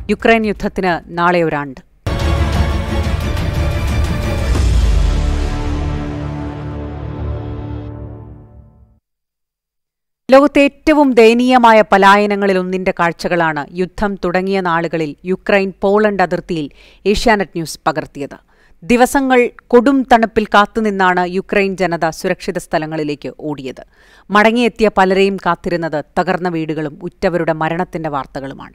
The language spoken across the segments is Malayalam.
യുക്രൈൻ യുദ്ധത്തിന് നാളെ ഒരാണ്ട് ലോകത്തെ ഏറ്റവും ദയനീയമായ പലായനങ്ങളിലൊന്നിന്റെ കാഴ്ചകളാണ് യുദ്ധം തുടങ്ങിയ നാളുകളിൽ യുക്രൈൻ പോളണ്ട് അതിർത്തിയിൽ ഏഷ്യാനെറ്റ് ന്യൂസ് പകർത്തിയത് ദിവസങ്ങൾ കൊടും തണുപ്പിൽ കാത്തുനിന്നാണ് യുക്രൈൻ ജനത സുരക്ഷിത സ്ഥലങ്ങളിലേക്ക് ഓടിയത് മടങ്ങിയെത്തിയ പലരെയും കാത്തിരുന്നത് തകർന്ന വീടുകളും ഉറ്റവരുടെ മരണത്തിന്റെ വാർത്തകളുമാണ്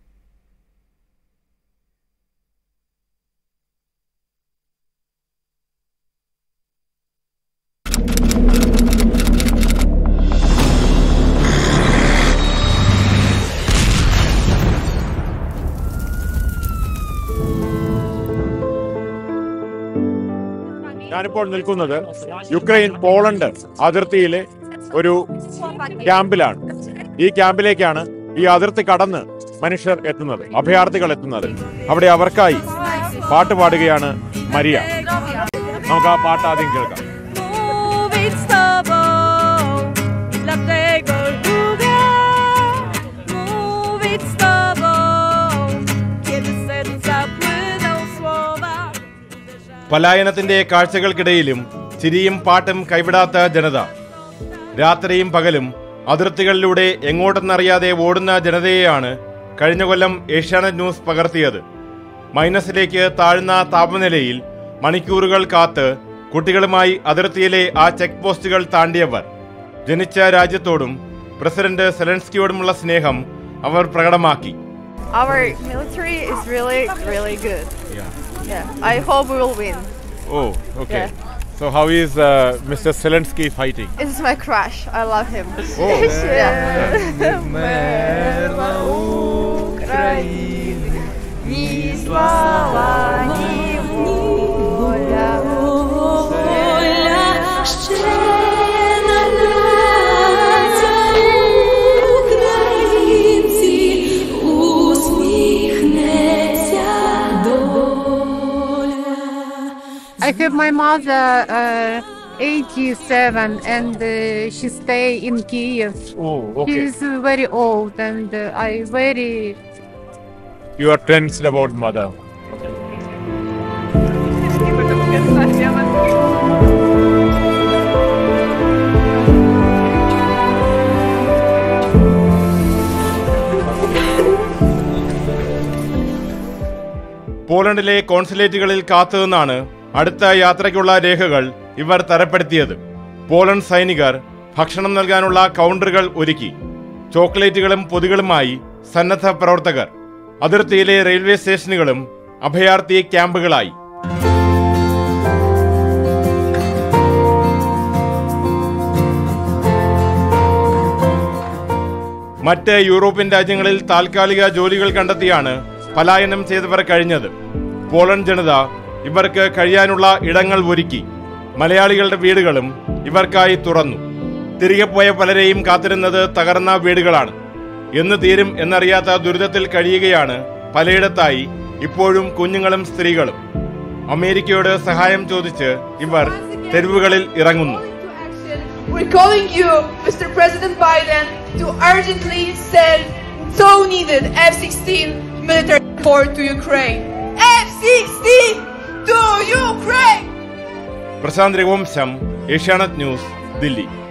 ഞാനിപ്പോൾ നിൽക്കുന്നത് യുക്രൈൻ പോളണ്ട് അതിർത്തിയിലെ ഒരു ക്യാമ്പിലാണ് ഈ ക്യാമ്പിലേക്കാണ് ഈ അതിർത്തി കടന്ന് മനുഷ്യർ എത്തുന്നത് അഭയാർത്ഥികൾ എത്തുന്നത് അവിടെ അവർക്കായി പാട്ട് പാടുകയാണ് മരിയ നമുക്ക് ആ പാട്ട് ആദ്യം കേൾക്കാം Move it stubborn, dlatego lubię. Mów it stubborn, kiedy serca płyną słowa. പലായനത്തിന്റെ കാഴ്ചകൾക്കിടയിലും ചിരിയും പാട്ടും കൈവിടാത്ത ജനത രാത്രിയും പകലും അതിർത്തികളിലൂടെ എങ്ങോട്ടെന്നറിയാതെ ഓടുന്ന ജനതയെയാണ് കഴിഞ്ഞ കൊല്ലം ഏഷ്യാനെറ്റ് ന്യൂസ് പകർത്തിയത് മൈനസിലേക്ക് താഴ്ന്ന താപനിലയിൽ മണിക്കൂറുകൾ കാത്ത് കുട്ടികളുമായി അതിർത്തിയിലെ ആ ചെക്ക് പോസ്റ്റുകൾ താണ്ടിയവർ ജനിച്ച രാജ്യത്തോടും പ്രസിഡന്റ് സെലൻസ്കിയോടുമുള്ള സ്നേഹം അവർ പ്രകടമാക്കി Our military is really, really good. Yeah. I hope we will win. Oh okay Yeah. So how is mister Zelensky fighting This is my crush. I love him. Oh. I have my mother, uh, 87, and uh, she stay in Kiev. Oh okay She's very old, and uh, I very you are tensed about mother പോളണ്ടിലെ കോൺസുലേറ്റുകളിൽ കാത്തുനിന്നാണ് അടുത്ത യാത്രയ്ക്കുള്ള രേഖകൾ ഇവർ തരപ്പെടുത്തിയത് പോളണ്ട് സൈനികർ ഭക്ഷണം നൽകാനുള്ള കൗണ്ടറുകൾ ഒരുക്കി ചോക്ലേറ്റുകളും പൊതികളുമായി സന്നദ്ധ പ്രവർത്തകർ അതിർത്തിയിലെ റെയിൽവേ സ്റ്റേഷനുകളും അഭയാർത്ഥി ക്യാമ്പുകളായി മറ്റ് യൂറോപ്യൻ രാജ്യങ്ങളിൽ താൽക്കാലിക ജോലികൾ കണ്ടെത്തിയാണ് പലായനം ചെയ്തവർ കഴിഞ്ഞത് പോളണ്ട് ജനത ഇവർക്ക് കഴിയാനുള്ള ഇടങ്ങൾ ഒരുക്കി മലയാളികളുടെ വീടുകളും ഇവർക്കായി തുറന്നു തിരികെ പോയ പലരെയും കാത്തിരുന്നത് തകർന്ന വീടുകളാണ് എന്ന് തീരും എന്നറിയാത്ത ദുരിതത്തിൽ കഴിയുകയാണ് പലയിടത്തായി ഇപ്പോഴും കുഞ്ഞുങ്ങളും സ്ത്രീകളും അമേരിക്കയോട് സഹായം ചോദിച്ച് ഇവർ തെരുവുകളിൽ ഇറങ്ങുന്നു We're calling you, Mr. President Biden, to urgently send so needed F-16 military support to Ukraine. F-16 to Ukraine! Prashanth Raghuvamsam Asianet news Delhi